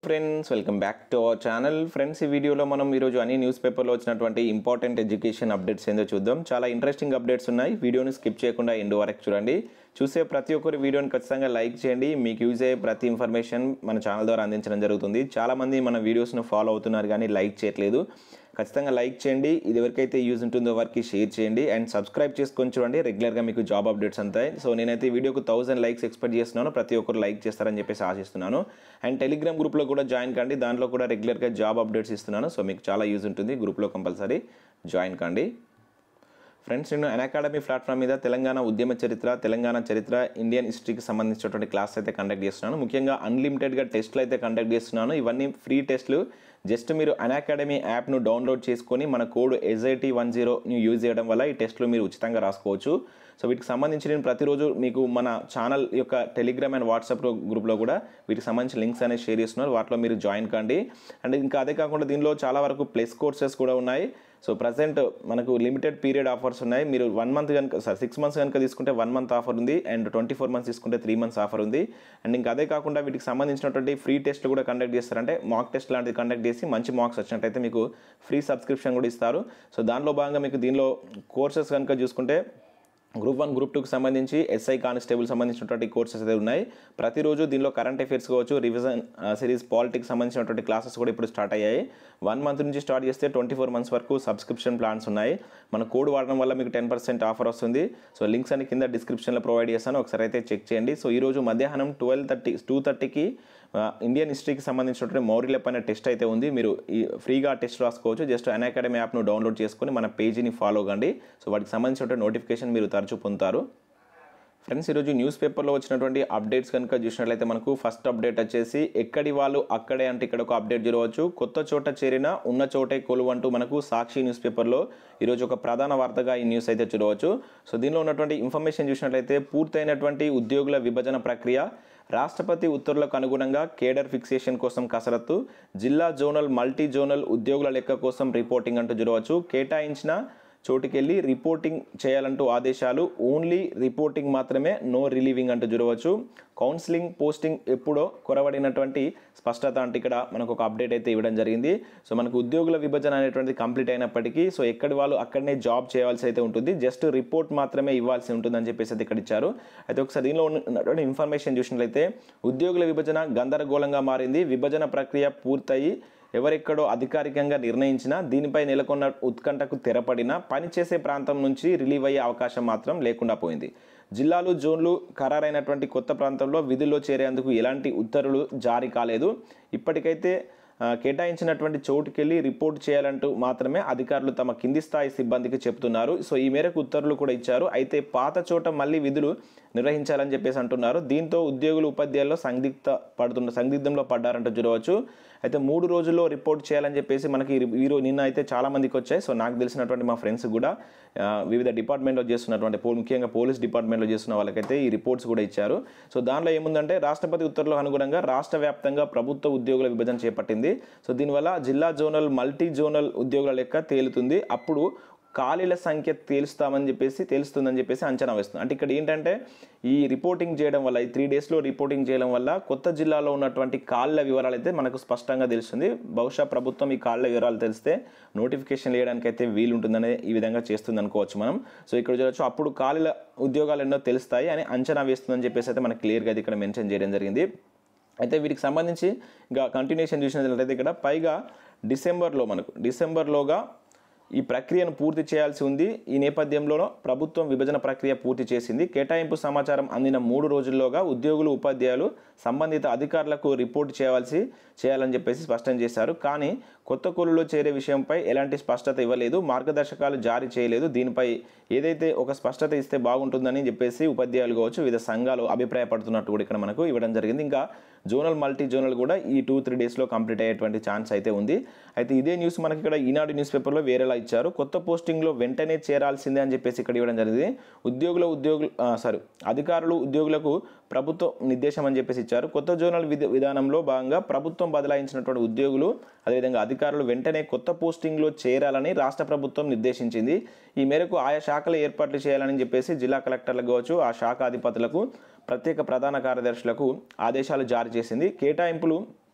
friends welcome back to our channel friends ఈ వీడియోలో మనం ఈరోజు అన్ని న్యూస్ పేపర్లో వచ్చినటువంటి ఇంపార్టెంట్ ఎడ్యుకేషన్ అప్డేట్స్ ఏందో చూద్దాం చాలా ఇంట్రెస్టింగ్ అప్డేట్స్ ఉన్నాయి వీడియోని స్కిప్ చేయకుండా ఎండ్ వరకు చూడండి చూసే ప్రతి ఒక్కరి వీడియోని ఖచ్చితంగా లైక్ చేయండి మీకు యూజ్ అయ్యే ప్రతి ఇన్ఫర్మేషన్ మన ఛానల్ ద్వారా అందించడం జరుగుతుంది చాలామంది మన వీడియోస్ను ఫాలో అవుతున్నారు కానీ లైక్ చేయట్లేదు ఖచ్చితంగా లైక్ చేయండి ఇది ఎవరికైతే యూజ్ ఉంటుందో వారికి షేర్ చేయండి అండ్ సబ్స్క్రైబ్ చేసుకొని చూడండి రెగ్యులర్గా మీకు జాబ్ అప్డేట్స్ అంతాయి సో నేనైతే ఈ వీడియోకు థౌసండ్ లైక్స్ ఎక్స్పెక్ట్ చేస్తున్నాను ప్రతి ఒక్కరు లైక్ చేస్తారని చెప్పేసి ఆశిస్తున్నాను అండ్ టెలిగ్రామ్ గ్రూప్లో కూడా జాయిన్ కండి దాంట్లో కూడా రెగ్యులర్గా జాబ్ అప్డేట్స్ ఇస్తున్నాను సో మీకు చాలా యూజ్ ఉంటుంది గ్రూప్లో కంపల్సరీ జాయిన్ కండి ఫ్రెండ్స్ నేను అన్ అకాడమీ ప్లాట్ఫామ్ మీద తెలంగాణ ఉద్యమ చరిత్ర తెలంగాణ చరిత్ర ఇండియన్ హిస్టరీకి సంబంధించినటువంటి క్లాస్ అయితే కండక్ట్ చేస్తున్నాను ముఖ్యంగా అన్లిమిటెడ్గా టెస్ట్లు అయితే కండక్ట్ చేస్తున్నాను ఇవన్నీ ఫ్రీ టెస్ట్లు జస్ట్ మీరు అన్ అకాడమీ యాప్ను డౌన్లోడ్ చేసుకొని మన కోడ్ ఎస్ఐటీ వన్ జీరోని యూజ్ చేయడం వల్ల ఈ టెస్ట్లు మీరు ఉచితంగా రాసుకోవచ్చు సో వీటికి సంబంధించి నేను ప్రతిరోజు మీకు మన ఛానల్ యొక్క టెలిగ్రామ్ అండ్ వాట్సాప్ గ్రూప్లో కూడా వీటికి సంబంధించిన లింక్స్ అనేవి షేర్ చేస్తున్నారు వాటిలో మీరు జాయిన్ కండి అండ్ ఇంకా అదే కాకుండా దీనిలో చాలా వరకు ప్లస్ కోర్సెస్ కూడా ఉన్నాయి సో ప్రజెంట్ మనకు లిమిటెడ్ పీరియడ్ ఆఫర్స్ ఉన్నాయి మీరు వన్ మంత్ కనుక సార్ సిక్స్ మంత్స్ కనుక తీసుకుంటే వన్ మంత్ ఆఫర్ ఉంది అండ్ ట్వంటీ ఫోర్ మంత్స్ తీసుకుంటే త్రీ మంత్స్ ఆఫర్ ఉంది అండ్ ఇంకా అదే కాకుండా వీటికి సంబంధించినటువంటి ఫ్రీ టెస్ట్ కూడా కండక్ట్ చేస్తారంటే మాక్ టెస్ట్ లాంటిది కండక్ట్ చేసి మంచి మార్క్స్ వచ్చినట్టయితే మీకు ఫ్రీ సబ్స్క్రిప్షన్ కూడా ఇస్తారు సో దానిలో భాగంగా మీకు దీనిలో కోర్సెస్ కనుక చూసుకుంటే గ్రూప్ వన్ గ్రూప్ టూకి సంబంధించి ఎస్ఐ కానిస్టేబుల్ సంబంధించినటువంటి కోర్సెస్ అయితే ఉన్నాయి ప్రతిరోజు దీనిలో కరెంట్ అఫైర్స్ కావచ్చు రివిజన్ సిరీస్ పాలిటిక్స్ సంబంధించినటువంటి క్లాసెస్ కూడా ఇప్పుడు స్టార్ట్ అయ్యాయి వన్ మంత్ నుంచి స్టార్ట్ చేస్తే ట్వంటీ ఫోర్ మంత్స్ వరకు సబ్స్క్రిప్షన్ ప్లాన్స్ ఉన్నాయి మన కోడ్ వాడడం వల్ల మీకు టెన్ పర్సెంట్ ఆఫర్ వస్తుంది సో లింక్స్ అని కింద డిస్క్రిప్షన్లో ప్రొవైడ్ చేస్తాను ఒకసారి అయితే చెక్ చేయండి సో ఈరోజు మధ్యాహ్నం ట్వెల్వ్ థర్టీ టూ థర్టీకి ఇండియన్ హిస్టరీకి సంబంధించినటువంటి మౌరిలెప్ అనే టెస్ట్ అయితే ఉంది మీరు ఈ ఫ్రీగా టెస్ట్ రాసుకోవచ్చు జస్ట్ అన్ అకాడమీ యాప్ను డౌన్లోడ్ చేసుకొని మన పేజీని ఫాలో కండి సో వాటికి సంబంధించినటువంటి నోటిఫికేషన్ మీరు తరచూ పొందుతారు ఫ్రెండ్స్ ఈరోజు న్యూస్ పేపర్లో వచ్చినటువంటి అప్డేట్స్ కనుక చూసినట్లయితే మనకు ఫస్ట్ అప్డేట్ వచ్చేసి ఎక్కడి వాళ్ళు అక్కడే అంటే ఇక్కడ ఒక అప్డేట్ చూడవచ్చు కొత్త చోట చేరిన ఉన్న చోటే కొలువు అంటూ మనకు సాక్షి న్యూస్ పేపర్లో ఈరోజు ఒక ప్రధాన వార్తగా ఈ న్యూస్ అయితే చూడవచ్చు సో దీనిలో ఉన్నటువంటి ఇన్ఫర్మేషన్ చూసినట్లయితే పూర్తయినటువంటి ఉద్యోగుల విభజన ప్రక్రియ రాష్ట్రపతి ఉత్తర్వులకు అనుగుణంగా కేడర్ ఫిక్సేషన్ కోసం కసరత్తు జిల్లా జోనల్ మల్టీ జోనల్ ఉద్యోగుల లెక్క కోసం రిపోర్టింగ్ అంటూ చూడవచ్చు కేటాయించిన చోటుకెళ్ళి రిపోర్టింగ్ చేయాలంటూ ఆదేశాలు ఓన్లీ రిపోర్టింగ్ మాత్రమే నో రిలీవింగ్ అంటూ చూడవచ్చు కౌన్సిలింగ్ పోస్టింగ్ ఎప్పుడో కొరవడినటువంటి స్పష్టత అంటే ఇక్కడ మనకు ఒక అప్డేట్ అయితే ఇవ్వడం జరిగింది సో మనకు ఉద్యోగుల విభజన అనేటువంటిది కంప్లీట్ అయినప్పటికీ సో ఎక్కడి వాళ్ళు అక్కడనే జాబ్ చేయాల్సి అయితే ఉంటుంది జస్ట్ రిపోర్ట్ మాత్రమే ఇవ్వాల్సి ఉంటుందని చెప్పేసి అయితే ఇక్కడ ఇచ్చారు అయితే ఒకసారి దీనిలో ఉన్నటువంటి ఇన్ఫర్మేషన్ చూసినట్లయితే ఉద్యోగుల విభజన గందరగోళంగా మారింది విభజన ప్రక్రియ పూర్తయి ఎవరెక్కడో అధికారికంగా నిర్ణయించినా దీనిపై నెలకొన్న ఉత్కంఠకు తెరపడిన పనిచేసే ప్రాంతం నుంచి రిలీవ్ అయ్యే అవకాశం మాత్రం లేకుండా పోయింది జిల్లాలు జోన్లు ఖరారైనటువంటి కొత్త ప్రాంతంలో విధుల్లో చేరేందుకు ఎలాంటి ఉత్తర్వులు జారీ కాలేదు ఇప్పటికైతే కేటాయించినటువంటి చోటుకెళ్ళి రిపోర్ట్ చేయాలంటూ మాత్రమే అధికారులు తమ కింది స్థాయి సిబ్బందికి చెప్తున్నారు సో ఈ మేరకు ఉత్తర్వులు కూడా ఇచ్చారు అయితే పాత చోట మళ్ళీ విధులు నిర్వహించాలని చెప్పేసి అంటున్నారు దీంతో ఉద్యోగులు ఉపాధ్యాయుల్లో సందిగ్ధ పడుతున్న సందిగ్ధంలో పడ్డారంటూ చూడవచ్చు అయితే మూడు రోజుల్లో రిపోర్ట్ చేయాలని చెప్పేసి మనకి ఈరో నిన్న అయితే చాలా మందికి వచ్చాయి సో నాకు తెలిసినటువంటి మా ఫ్రెండ్స్ కూడా వివిధ డిపార్ట్మెంట్లో చేస్తున్నటువంటి పో ముఖ్యంగా పోలీస్ డిపార్ట్మెంట్లో చేస్తున్న వాళ్ళకైతే ఈ రిపోర్ట్స్ కూడా ఇచ్చారు సో దానిలో ఏముందంటే రాష్ట్రపతి ఉత్తర్వులకు అనుగుణంగా రాష్ట్ర వ్యాప్తంగా ప్రభుత్వ ఉద్యోగుల విభజన చేపట్టింది సో దీనివల్ల జిల్లా జోనల్ మల్టీ జోనల్ ఉద్యోగుల లెక్క తేలుతుంది అప్పుడు ఖాళీల సంఖ్య తేలుస్తామని చెప్పేసి తెలుస్తుందని చెప్పేసి అంచనా వేస్తుంది అంటే ఇక్కడ ఏంటంటే ఈ రిపోర్టింగ్ చేయడం వల్ల ఈ త్రీ డేస్లో రిపోర్టింగ్ చేయడం వల్ల కొత్త జిల్లాలో ఉన్నటువంటి కాళ్ళ వివరాలు అయితే మనకు స్పష్టంగా తెలుస్తుంది బహుశా ప్రభుత్వం ఈ కాళ్ళ వివరాలు తెలిస్తే నోటిఫికేషన్ వేయడానికి అయితే వీలుంటుందనే ఈ విధంగా చేస్తుంది అనుకోవచ్చు మనం సో ఇక్కడ చూడవచ్చు అప్పుడు ఖాళీల ఉద్యోగాలు ఎన్నో తెలుస్తాయి అని అంచనా వేస్తుందని చెప్పేసి అయితే మనకు క్లియర్గా అయితే ఇక్కడ మెన్షన్ చేయడం జరిగింది అయితే వీటికి సంబంధించి ఇంకా కంటిన్యూషన్ చూసినట్లయితే ఇక్కడ పైగా డిసెంబర్లో మనకు డిసెంబర్లోగా ఈ ప్రక్రియను పూర్తి చేయాల్సి ఉంది ఈ నేపథ్యంలో ప్రభుత్వం విభజన ప్రక్రియ పూర్తి చేసింది కేటాయింపు సమాచారం అందిన మూడు రోజుల్లోగా ఉద్యోగులు ఉపాధ్యాయులు సంబంధిత అధికారులకు రిపోర్ట్ చేయాల్సి చేయాలని చెప్పేసి స్పష్టం చేశారు కానీ కొత్త కొలులో చేరే విషయంపై ఎలాంటి స్పష్టత ఇవ్వలేదు మార్గదర్శకాలు జారీ చేయలేదు దీనిపై ఏదైతే ఒక స్పష్టత ఇస్తే బాగుంటుందని చెప్పేసి ఉపాధ్యాయులు కావచ్చు వివిధ సంఘాలు అభిప్రాయపడుతున్నట్టు కూడా ఇక్కడ మనకు ఇవ్వడం జరిగింది ఇంకా జోనల్ మల్టీ జోనల్ కూడా ఈ టూ త్రీ డేస్లో కంప్లీట్ అయ్యేటువంటి ఛాన్స్ అయితే ఉంది అయితే ఇదే న్యూస్ మనకి ఇక్కడ ఈనాడు న్యూస్ పేపర్లో వేరేలా ఇచ్చారు కొత్త పోస్టింగ్లో వెంటనే చేరాల్సిందే అని చెప్పేసి ఇక్కడ ఇవ్వడం జరిగింది ఉద్యోగుల ఉద్యోగులు సారీ అధికారులు ఉద్యోగులకు ప్రభుత్వం నిర్దేశం అని చెప్పేసి ఇచ్చారు కొత్త జోనల్ విధ విధానంలో భాగంగా ప్రభుత్వం బదలాయించినటువంటి ఉద్యోగులు అదేవిధంగా అధికారులు వెంటనే కొత్త పోస్టింగ్లో చేరాలని రాష్ట్ర ప్రభుత్వం నిర్దేశించింది ఈ మేరకు ఆయా శాఖల ఏర్పాట్లు చేయాలని చెప్పేసి జిల్లా కలెక్టర్లకు కావచ్చు ఆ శాఖ అధిపతులకు ప్రత్యేక ప్రధాన కార్యదర్శులకు ఆదేశాలు జారీ చేసింది కేటాయింపులు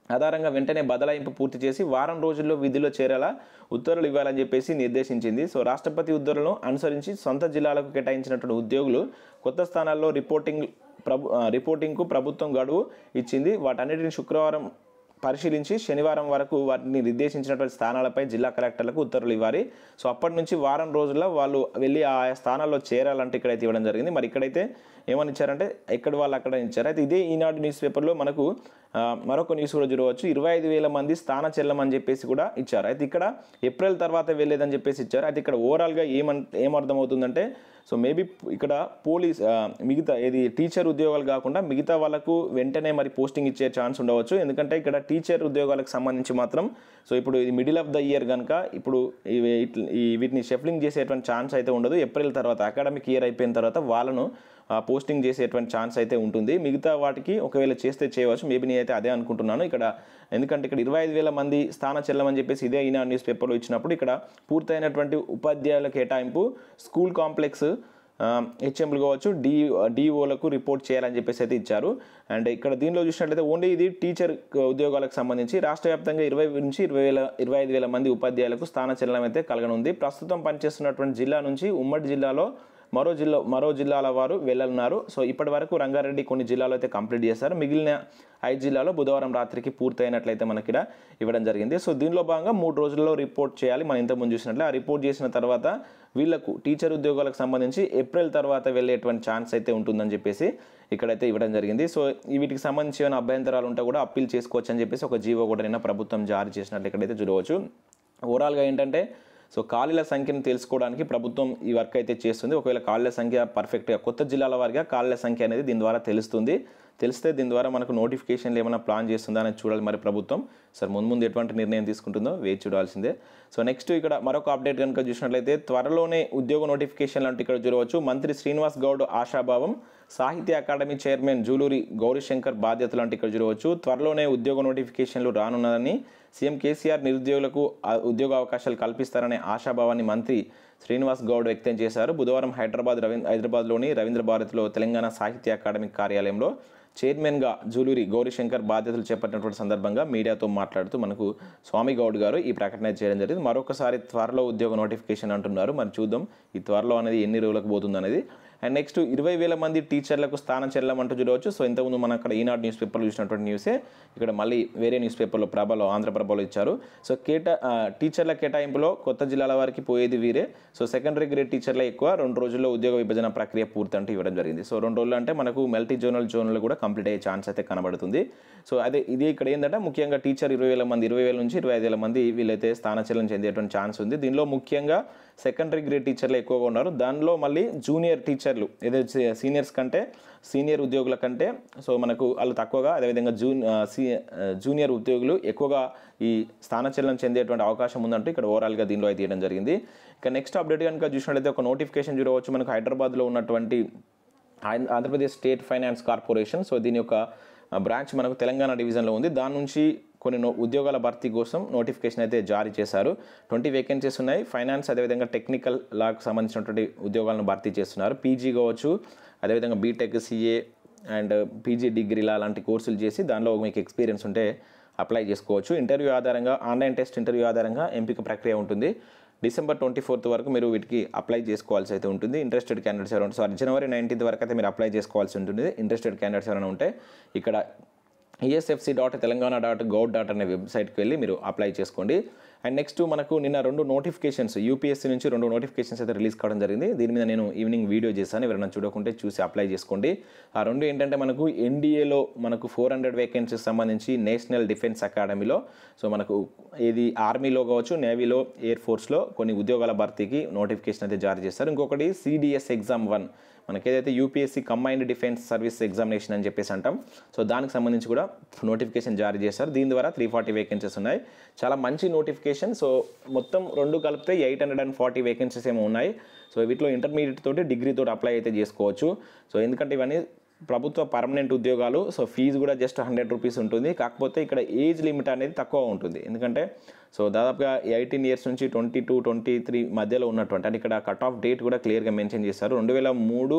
ఆధారంగా వెంటనే బదలాయింపు పూర్తి చేసి వారం రోజుల్లో విధిలో చేరేలా ఉత్తర్వులు ఇవ్వాలని చెప్పేసి నిర్దేశించింది సో రాష్ట్రపతి ఉత్తర్వులను అనుసరించి సొంత జిల్లాలకు కేటాయించినటువంటి ఉద్యోగులు కొత్త స్థానాల్లో రిపోర్టింగ్ ప్రభు ఆ, రిపోర్టింగ్కు ప్రభుత్వం గడువు ఇచ్చింది వాటన్నిటిని శుక్రవారం పరిశీలించి శనివారం వరకు వాటిని నిర్దేశించినటువంటి స్థానాలపై జిల్లా కలెక్టర్లకు ఉత్తర్వులు ఇవ్వాలి సో అప్పటి నుంచి వారం రోజుల్లో వాళ్ళు వెళ్ళి ఆ స్థానాల్లో చేరాలంటే ఇక్కడైతే ఇవ్వడం జరిగింది మరి ఇక్కడైతే ఏమని ఇచ్చారంటే ఎక్కడ వాళ్ళు అక్కడ ఇచ్చారు అయితే ఇదే ఈనాడు న్యూస్ పేపర్లో మనకు ఆ, మరొక న్యూస్ కూడా చూడవచ్చు ఇరవై ఐదు వేల మంది స్థాన చెల్లమని చెప్పేసి కూడా ఇచ్చారు అయితే ఇక్కడ ఏప్రిల్ తర్వాత వెళ్ళేదని చెప్పేసి ఇచ్చారు అయితే ఇక్కడ ఓవరాల్గా ఏమన్ ఏమర్థమవుతుందంటే సో మేబీ ఇక్కడ పోలీస్ ఆ, మిగతా ఇది టీచర్ ఉద్యోగాలు కాకుండా మిగతా వాళ్ళకు వెంటనే మరి పోస్టింగ్ ఇచ్చే ఛాన్స్ ఉండవచ్చు ఎందుకంటే ఇక్కడ టీచర్ ఉద్యోగాలకు సంబంధించి మాత్రం సో ఇప్పుడు ఇది మిడిల్ ఆఫ్ ద ఇయర్ కనుక ఇప్పుడు ఇవి ఇట్ల- ఈ వీటిని షెఫ్లింగ్ చేసేటువంటి ఛాన్స్ అయితే ఉండదు ఏప్రిల్ తర్వాత అకాడమిక్ ఇయర్ అయిపోయిన తర్వాత వాళ్ళను ఆ, పోస్టింగ్ చేసేటువంటి ఛాన్స్ అయితే ఉంటుంది మిగతా వాటికి ఒకవేళ చేస్తే చేయవచ్చు మేబీ నేనైతే అదే అనుకుంటున్నాను ఇక్కడ ఎందుకంటే ఇక్కడ ఇరవై ఐదు వేల మంది స్థాన చెల్లమని చెప్పేసి ఇదే ఈనా న్యూస్ పేపర్లో ఇచ్చినప్పుడు ఇక్కడ పూర్తయినటువంటి ఉపాధ్యాయుల కేటాయింపు స్కూల్ కాంప్లెక్స్ హెచ్ఎంలు కావచ్చు డి డిఓలకు రిపోర్ట్ చేయాలని చెప్పేసి అయితే ఇచ్చారు అండ్ ఇక్కడ దీనిలో చూసినట్లయితే ఓన్లీ ఇది టీచర్ ఉద్యోగాలకు సంబంధించి రాష్ట్ర వ్యాప్తంగా ఇరవై నుంచి ఇరవై వేల ఇరవై ఐదు వేల మంది ఉపాధ్యాయులకు స్థాన చలనం అయితే కలగనుంది ప్రస్తుతం పనిచేస్తున్నటువంటి జిల్లా నుంచి ఉమ్మడి జిల్లాలో మరో జిల్లా మరో జిల్లాల వారు వెళ్ళనున్నారు సో ఇప్పటి వరకు రంగారెడ్డి కొన్ని జిల్లాలో అయితే కంప్లీట్ చేశారు మిగిలిన ఐదు జిల్లాలో బుధవారం రాత్రికి పూర్తయినట్లయితే మనకి ఇక్కడ ఇవ్వడం జరిగింది సో దీనిలో భాగంగా మూడు రోజుల్లో రిపోర్ట్ చేయాలి మనం ఇంతకుముందు చూసినట్లే ఆ రిపోర్ట్ చేసిన తర్వాత వీళ్ళకు టీచర్ ఉద్యోగాలకు సంబంధించి ఏప్రిల్ తర్వాత వెళ్ళేటువంటి ఛాన్స్ అయితే ఉంటుందని చెప్పేసి ఇక్కడైతే ఇవ్వడం జరిగింది సో ఈ వీటికి సంబంధించి ఏమైనా అభ్యంతరాలు ఉంటే కూడా అప్పీల్ చేసుకోవచ్చు అని చెప్పేసి ఒక జీవో కూడా నిన్న ప్రభుత్వం జారీ చేసినట్లు ఇక్కడైతే చూడవచ్చు ఓవరాల్గా ఏంటంటే సో ఖాళీల సంఖ్యను తెలుసుకోవడానికి ప్రభుత్వం ఈ వర్క్ అయితే చేస్తుంది ఒకవేళ ఖాళీల సంఖ్య పర్ఫెక్ట్గా కొత్త జిల్లాల వారిగా ఖాళీల సంఖ్య అనేది దీని ద్వారా తెలుస్తుంది తెలిస్తే దీని ద్వారా మనకు నోటిఫికేషన్లు ఏమైనా ప్లాన్ చేస్తుందా అనేది చూడాలి మరి ప్రభుత్వం సార్ ముందు ముందు ఎటువంటి నిర్ణయం తీసుకుంటుందో వేచి చూడాల్సిందే సో నెక్స్ట్ ఇక్కడ మరొక అప్డేట్ కనుక చూసినట్లయితే త్వరలోనే ఉద్యోగ నోటిఫికేషన్లు అంటే ఇక్కడ చూడవచ్చు మంత్రి శ్రీనివాస్ గౌడ్ ఆశాభావం సాహిత్య అకాడమీ చైర్మన్ జూలూరి గౌరీశంకర్ బాధ్యతలు అంటే ఇక్కడ చూడవచ్చు త్వరలోనే ఉద్యోగ నోటిఫికేషన్లు రానున్నదని సీఎం కేసీఆర్ నిరుద్యోగులకు ఆ ఉద్యోగ అవకాశాలు కల్పిస్తారనే ఆశాభావాన్ని మంత్రి శ్రీనివాస్ గౌడ్ వ్యక్తం చేశారు బుధవారం హైదరాబాద్ రవీంద్ర హైదరాబాద్లోని రవీంద్ర భారతిలో తెలంగాణ సాహిత్య అకాడమీ కార్యాలయంలో చైర్మన్గా జూలూరి గౌరీశంకర్ బాధ్యతలు చేపట్టినటువంటి సందర్భంగా మీడియాతో మాట్లాడుతూ మనకు స్వామి గౌడ్ గారు ఈ ప్రకటన చేయడం జరిగింది మరొకసారి త్వరలో ఉద్యోగ నోటిఫికేషన్ అంటున్నారు మరి చూద్దాం ఈ త్వరలో అనేది ఎన్ని రోజులకు పోతుంది అనేది అండ్ నెక్స్ట్ ఇరవై వేల మంది టీచర్లకు స్థానం చెల్లడం అంటూ చూడవచ్చు సో ఇంతకుముందు మనం అక్కడ ఈనాడు న్యూస్ పేపర్లో చూసినటువంటి న్యూసే ఇక్కడ మళ్ళీ వేరే న్యూస్ పేపర్లో ప్రభలో ఆంధ్రప్రభలో ఇచ్చారు సో కేటా ఆ, టీచర్ల కేటాయింపులో కొత్త జిల్లాల వారికి పోయేది వీరే సో సెకండరీ గ్రేడ్ టీచర్లే ఎక్కువ రెండు రోజుల్లో ఉద్యోగ విభజన ప్రక్రియ పూర్తి అంటూ ఇవ్వడం జరిగింది సో రెండు రోజులు అంటే మనకు మల్టీ జోనల్ జోన్లు కూడా కంప్లీట్ అయ్యే ఛాన్స్ అయితే కనబడుతుంది సో అదే ఇది ఇక్కడ ఏంటంటే ముఖ్యంగా టీచర్ ఇరవై వేల మంది ఇరవై వేల నుంచి ఇరవై ఐదు వేల మంది వీళ్ళైతే స్థానచలనం చెందేటువంటి ఛాన్స్ ఉంది దీనిలో ముఖ్యంగా సెకండరీ గ్రేడ్ టీచర్లు ఎక్కువగా ఉన్నారు దానిలో మళ్ళీ జూనియర్ టీచర్లు ఏదైతే సీనియర్స్ కంటే సీనియర్ ఉద్యోగుల కంటే సో మనకు వాళ్ళు తక్కువగా అదేవిధంగా జూన్ ఆ, సీ ఆ, జూనియర్ ఉద్యోగులు ఎక్కువగా ఈ స్థానచలనం చెందేటువంటి అవకాశం ఉందంటూ ఇక్కడ ఓవరాల్గా దీనిలో అయితే తీయడం జరిగింది ఇక నెక్స్ట్ అప్డేట్ కనుక చూసినట్లయితే ఒక నోటిఫికేషన్ చూడవచ్చు మనకు హైదరాబాద్లో ఉన్నటువంటి Andhra- Andhra Pradesh state finance corporation so దీని యొక్క ఆ, బ్రాంచ్ మనకు తెలంగాణ డివిజన్లో ఉంది దాని నుంచి కొన్ని నో- ఉద్యోగాల భర్తీ కోసం నోటిఫికేషన్ అయితే జారీ చేశారు ట్వంటీ వేకెన్సీస్ ఉన్నాయి ఫైనాన్స్ అదేవిధంగా టెక్నికల్ లాకు సంబంధించినటువంటి ఉద్యోగాలను భర్తీ చేస్తున్నారు పీజీ కావచ్చు అదేవిధంగా బీటెక్ సిఏ అండ్ పీజీ డిగ్రీలా అలాంటి కోర్సులు చేసి దానిలో మీకు ఎక్స్పీరియన్స్ ఉంటే అప్లై చేసుకోవచ్చు ఇంటర్వ్యూ ఆధారంగా ఆన్లైన్ టెస్ట్ ఇంటర్వ్యూ ఆధారంగా ఎంపిక ప్రక్రియ ఉంటుంది డిసెంబర్ ట్వంటీ ఫోర్త్ వరకు మీరు వీటికి అప్లై చేసుకోవాల్సి అయితే ఉంటుంది ఇంట్రెస్టెడ్ క్యాండిడేట్స్ ఎవరైనా సారీ జనవరి నైన్టీన్త్ వరకు అయితే మీరు అప్లై చేసుకోవాల్సి ఉంటుంది ఇంట్రెస్టెడ్ క్యాండిడేట్స్ ఎవరైనా ఉంటే ఇక్కడ ESFC dot Telangana dot gov dot అనే వెబ్సైట్కి వెళ్ళి మీరు అప్లై చేసుకోండి అండ్ నెక్స్ట్ మనకు నిన్న రెండు నోటిఫికేషన్స్ యూపీఎస్సీ నుంచి రెండు నోటిఫికేషన్స్ అయితే రిలీజ్ కావడం జరిగింది దీని మీద నేను ఈవినింగ్ వీడియో చేశాను ఎవరైనా చూడకుంటే చూసి అప్లై చేసుకోండి ఆ రెండు ఏంటంటే మనకు ఎన్డీఏలో మనకు ఫోర్ హండ్రెడ్ వేకెన్సీస్ సంబంధించి నేషనల్ డిఫెన్స్ అకాడమీలో సో మనకు ఇది ఆర్మీలో కావచ్చు నేవీలో ఎయిర్ ఫోర్స్లో కొన్ని ఉద్యోగాల భర్తీకి నోటిఫికేషన్ అయితే జారీ చేస్తారు ఇంకొకటి సిడిఎస్ ఎగ్జామ్ వన్ మనకి ఏదైతే UPSC combined defence service examination అని చెప్పేసి అంటాం సో దానికి సంబంధించి కూడా నోటిఫికేషన్ జారీ చేశారు దీని ద్వారా త్రీ ఫార్టీ వేకెన్సీస్ ఉన్నాయి చాలా మంచి నోటిఫికేషన్ సో మొత్తం రెండు కలిపితే eight hundred and forty vacancies ఏమో ఉన్నాయి సో వీటిలో ఇంటర్మీడియట్ తోటి డిగ్రీ తోటి అప్లై అయితే చేసుకోవచ్చు సో ఎందుకంటే ఇవన్నీ ప్రభుత్వ పర్మనెంట్ ఉద్యోగాలు సో ఫీజు కూడా జస్ట్ హండ్రెడ్ రూపీస్ ఉంటుంది కాకపోతే ఇక్కడ ఏజ్ లిమిట్ అనేది తక్కువ ఉంటుంది ఎందుకంటే సో దాదాపుగా ఎయిటీన్ ఇయర్స్ నుంచి ట్వంటీ టూ ట్వంటీ త్రీ మధ్యలో ఉన్నటువంటి అంటే ఇక్కడ కట్ ఆఫ్ డేట్ కూడా క్లియర్గా మెన్షన్ చేశారు రెండు వేల మూడు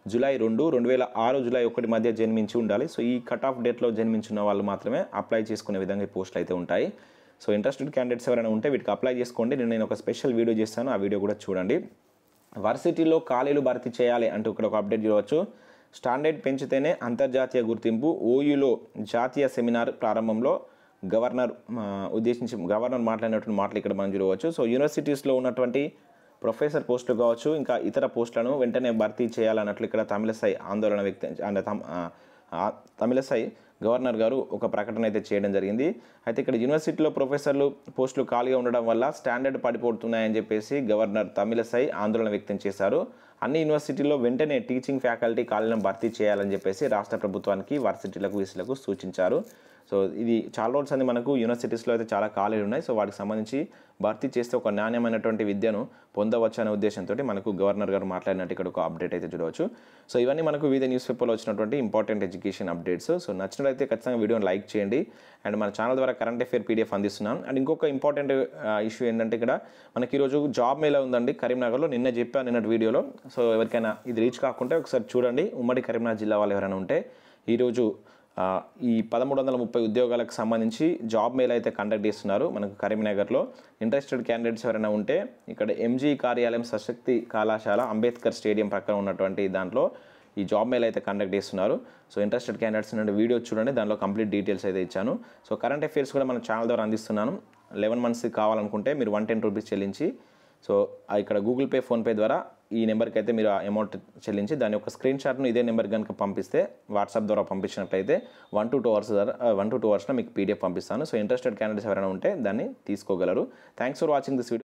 జూలై రెండు రెండు వేల ఆరు జూలై ఒకటి మధ్య జన్మించి ఉండాలి సో ఈ కట్ ఆఫ్ డేట్లో జన్మించిన వాళ్ళు మాత్రమే అప్లై చేసుకునే విధంగా ఈ పోస్టులు అయితే ఉంటాయి సో ఇంట్రెస్టెడ్ క్యాండిడేట్స్ ఎవరైనా ఉంటే వీటికి అప్లై చేసుకోండి నేను నేను ఒక స్పెషల్ వీడియో చేస్తాను ఆ వీడియో కూడా చూడండి వర్సిటీలో ఖాళీలు భర్తీ చేయాలి అంటూ ఇక్కడ ఒక అప్డేట్ చూడవచ్చు స్టాండర్డ్ పెంచితేనే అంతర్జాతీయ గుర్తింపు ఓయూలో జాతీయ సెమినార్ ప్రారంభంలో గవర్నర్ ఆ, ఉద్దేశించి గవర్నర్ మాట్లాడినటువంటి మాటలు ఇక్కడ మనం చూడవచ్చు సో యూనివర్సిటీస్లో ఉన్నటువంటి ప్రొఫెసర్ పోస్టులు కావచ్చు ఇంకా ఇతర పోస్టులను వెంటనే భర్తీ చేయాలన్నట్లు ఇక్కడ తమిళసై ఆందోళన వ్యక్తం అంటే తమ్- ఆ, ఆ, తమిళసై గవర్నర్ గారు ఒక ప్రకటన అయితే చేయడం జరిగింది అయితే ఇక్కడ యూనివర్సిటీలో ప్రొఫెసర్లు పోస్టులు ఖాళీగా ఉండడం వల్ల స్టాండర్డ్ పడిపోతున్నాయని చెప్పేసి గవర్నర్ తమిళసై ఆందోళన వ్యక్తం చేశారు అన్ని యూనివర్సిటీల్లో వెంటనే టీచింగ్ ఫ్యాకల్టీ ఖాళీలను భర్తీ చేయాలని చెప్పేసి రాష్ట్ర ప్రభుత్వానికి వర్సిటీలకు వీసీలకు సూచించారు సో ఇది చాలా రోజులు అంది మనకు యూనివర్సిటీస్లో అయితే చాలా ఖాళీలు ఉన్నాయి సో వాటికి సంబంధించి భర్తీ చేస్తే ఒక నాణ్యమైనటువంటి విద్యను పొందవచ్చు అనే ఉద్దేశంతో మనకు గవర్నర్ గారు మాట్లాడినట్టు ఇక్కడ ఒక అప్డేట్ అయితే చూడవచ్చు సో ఇవన్నీ మనకు వివిధ న్యూస్ పేపర్లో వచ్చినటువంటి ఇంపార్టెంట్ ఎడ్యుకేషన్ అప్డేట్స్ సో నచ్చినట్లయితే ఖచ్చితంగా వీడియోని లైక్ చేయండి అండ్ మన ఛానల్ ద్వారా కరెంట్ అఫేర్ పీడిఎఫ్ అందిస్తున్నాం అండ్ ఇంకొక ఇంపార్టెంట్ ఇష్యూ ఏంటంటే ఇక్కడ మనకి ఈరోజు జాబ్ మేళ ఉందండి కరీంనగర్లో నిన్న చెప్పాను నిన్నటి వీడియోలో సో ఎవరికైనా ఇది రీచ్ కాకుంటే ఒకసారి చూడండి ఉమ్మడి కరీంనగర్ జిల్లా వాళ్ళు ఎవరైనా ఉంటే ఈరోజు ఆ, ఈ పదమూడు వందల ముప్పై ఉద్యోగాలకు సంబంధించి జాబ్ మేల్ అయితే కండక్ట్ చేస్తున్నారు మనకు కరీంనగర్లో ఇంట్రెస్టెడ్ క్యాండిడేట్స్ ఎవరైనా ఉంటే ఇక్కడ ఎంజీ కార్యాలయం సశక్తి కళాశాల అంబేద్కర్ స్టేడియం ప్రక్కన ఉన్నటువంటి దాంట్లో ఈ జాబ్ మేల్ అయితే కండక్ట్ చేస్తున్నారు సో ఇంట్రెస్టెడ్ క్యాండిడేట్స్ నుండి వీడియో చూడండి దానిలో కంప్లీట్ డీటెయిల్స్ అయితే ఇచ్చాను సో కరెంట్ అఫైర్స్ కూడా మన ఛానల్ ద్వారా అందిస్తున్నాను లెవెన్ మంత్స్ కావాలనుకుంటే మీరు వన్ టెన్ రూపీస్ చెల్లించి సో ఆ ఇక్కడ గూగుల్ పే ఫోన్పే ద్వారా ఈ నెంబర్కి అయితే మీరు ఆ అమౌంట్ చెల్లించి దాని యొక్క స్క్రీన్ షాట్ను ఇదే నెంబర్ కనుక పంపిస్తే వాట్సాప్ ద్వారా పంపించినట్లయితే వన్ టు టూ అవర్స్ ద్వారా వన్ టు టూ అవర్స్లో మీకు పీడిఎఫ్ పంపిస్తాను సో ఇంట్రెస్టెడ్ క్యాండిడేట్స్ ఎవరైనా ఉంటే దాన్ని తీసుకోగలరు thanks for watching this video